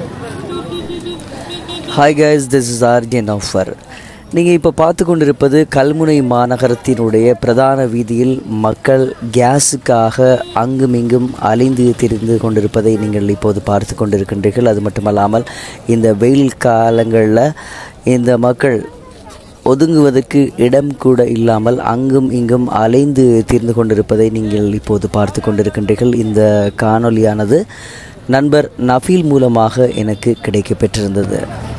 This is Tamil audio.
ஹாய் கைஸ் திஸ் இஸ் ஆர்ஜியன் ஆஃபர் நீங்கள் இப்போ பார்த்து கொண்டிருப்பது கல்முனை மாநகரத்தினுடைய பிரதான வீதியில் மக்கள் கேஸுக்காக அங்குமிங்கும் அலைந்து திரிந்து கொண்டிருப்பதை நீங்கள் இப்போது பார்த்து கொண்டிருக்கின்றீர்கள் அது மட்டுமல்லாமல் இந்த வெயில் காலங்களில் இந்த மக்கள் ஒதுங்குவதற்கு இடம் கூட இல்லாமல் அங்கும் இங்கும் அலைந்து தீர்ந்து கொண்டிருப்பதை நீங்கள் இப்போது பார்த்து கொண்டிருக்கின்றீர்கள் இந்த காணொளியானது நண்பர் நஃபீல் மூலமாக எனக்கு கிடைக்கப்பெற்றிருந்தது